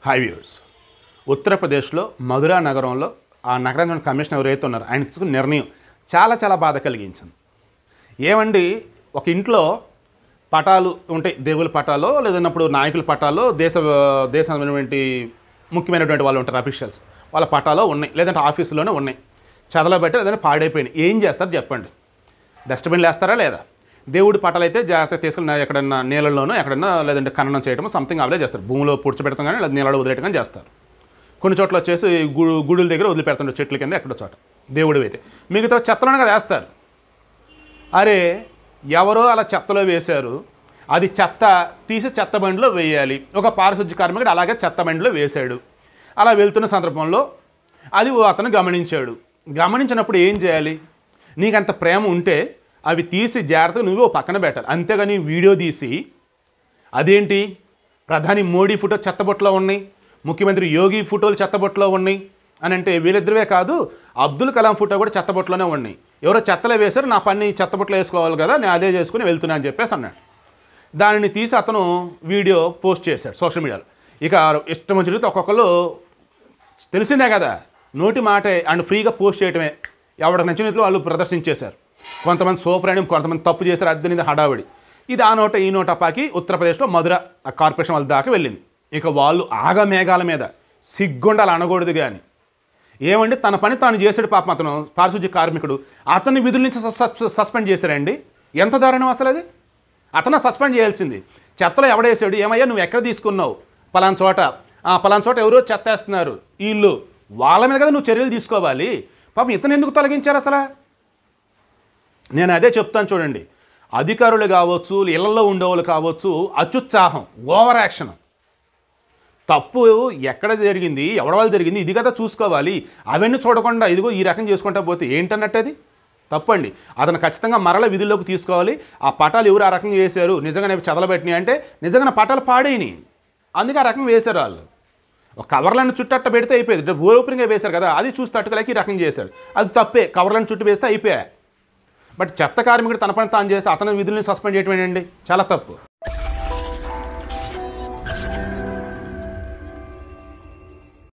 high viewers ఉత్తరప్రదేశ్లో మధురా నగరంలో ఆ నగరంలోని కమిషనర్ ఎవరైతే ఉన్నారో ఆయన తీసుకున్న నిర్ణయం చాలా చాలా బాధ కలిగించింది ఏమండి ఒక ఇంట్లో పటాలు ఉంటాయి దేవుల పటాలో లేదన్నప్పుడు నాయకుల పటాలో దేశ దేశమైనటువంటి ముఖ్యమైనటువంటి వాళ్ళు ఉంటారు అఫీషియల్స్ వాళ్ళ పటాలో ఉన్నాయి లేదంటే ఆఫీసులోనే ఉన్నాయి చదలబెట్టి లేదంటే పాడైపోయినాయి ఏం చేస్తారు చెప్పండి డస్ట్బిన్లు వేస్తారా లేదా దేవుడి పటాలు అయితే జాగ్రత్తగా తీసుకుని నా- ఎక్కడన్నా నీళ్ళలోనో ఎక్కడన్నా లేదంటే ఖననం చేయడం సంథింగ్ అవలే చేస్తారు భూమిలో పూడ్చిపెడతాం కానీ లేదా నీళ్ళలో వదిలేయడం కానీ చేస్తారు కొన్ని చోట్ల వచ్చేసి గుడు గుడుల దగ్గర వదిలిపెడుతుంటారు చెట్ల కింద ఎక్కడో చోట దేవుడు అయితే మిగతా చెత్తలోనే కదా వేస్తారు అరే ఎవరో అలా చెత్తలో వేశారు అది చెత్త తీసి చెత్త బండిలో వేయాలి ఒక పారిశుద్ధ్య కార్మికుడు అలాగే చెత్త బండిలో వేశాడు అలా వెళ్తున్న సందర్భంలో అది ఓ అతను గమనించాడు గమనించినప్పుడు ఏం చేయాలి నీకంత ప్రేమ ఉంటే అవి తీసి జాగ్రత్తగా నువ్వు ఓ పక్కన పెట్టాలి అంతేగాని వీడియో తీసి అదేంటి ప్రధాని మోడీ ఫోటో చెత్తబొట్లో ఉన్నాయి ముఖ్యమంత్రి యోగి ఫోటోలు చెత్తబొట్లో ఉన్నాయి అని అంటే వీళ్ళిద్దరే కాదు అబ్దుల్ కలాం ఫోటో కూడా చెత్తబొట్లోనే ఉన్నాయి ఎవరో చెత్తలో వేశారు నా పని చెత్తబొట్లో వేసుకోవాలి కదా నేను అదే చేసుకుని వెళ్తున్నా అని చెప్పేసి అన్నాడు దానిని తీసి అతను వీడియో పోస్ట్ చేశాడు సోషల్ మీడియాలో ఇక ఇష్టం వచ్చినట్టు ఒక్కొక్కరు తెలిసిందే కదా నోటి మాటే అండ్ ఫ్రీగా పోస్ట్ చేయటమే ఎవరికి నచ్చిన రీతిలో వాళ్ళు ప్రదర్శించేశారు కొంతమంది సూపర్ అని కొంతమంది తప్పు చేశారు అద్దెనిది హడావిడి ఇది ఆ నోట ఈ నోట పాకి ఉత్తరప్రదేశ్లో మధుర ఆ కార్పొరేషన్ వాళ్ళ దాకా వెళ్ళింది ఇక వాళ్ళు ఆగమేఘాల మీద సిగ్గుండాలి అనకూడదు కానీ ఏమండి తన పని తాను చేసాడు పాపం అతను పారిశుద్ధ్య కార్మికుడు అతన్ని విధుల నుంచి సస్- సస్- సస్పెండ్ చేశారండి ఎంత దారుణం అసలు అది అతను సస్పెండ్ చేయాల్సింది చెత్తలో ఎవడేసాడు ఏమయ్యా నువ్వు ఎక్కడ తీసుకున్నావు పలానా చోట ఆ, పలానా చోట ఎవరో చెత్త వేస్తున్నారు వీళ్ళు వాళ్ళ మీద కదా నువ్వు చర్యలు తీసుకోవాలి పాపం ఇతను ఎందుకు తొలగించారు అసలు నేను అదే చెప్తాను చూడండి అధికారులు కావచ్చు ఇళ్లలో ఉండేవాళ్ళు కావచ్చు అత్యుత్సాహం ఓవర్ యాక్షన్ తప్పు ఎక్కడ జరిగింది ఎవడ వాళ్ళు జరిగింది ఇది కదా చూసుకోవాలి అవన్నీ చూడకుండా ఇదిగో ఈ రకం చేసుకుంటా పోతే ఏంటన్నట్టు అది తప్పండి అతను ఖచ్చితంగా మరల విధుల్లోకి తీసుకోవాలి ఆ పటాలు ఎవరు ఆ రకంగా వేశారు నిజంగానే చదలబెట్టినాయి అంటే నిజంగా పటాలు పాడైనాయి అందుకే ఆ రకం వేశారు వాళ్ళు ఒక కవర్లను చుట్టట్ట పెడితే అయిపోయింది ఓపెనింగ్గా వేశారు కదా అది చూసి తట్టుకోలేక ఈ రకం చేశారు అది తప్పే కవర్లను చుట్టూ వేస్తే అయిపోయాయి బట్ చెత్త కార్మికుడు తన పని తాను చేస్తే అతని విధుల్ని సస్పెండ్ చేయటం ఏంటండి చాలా తప్పు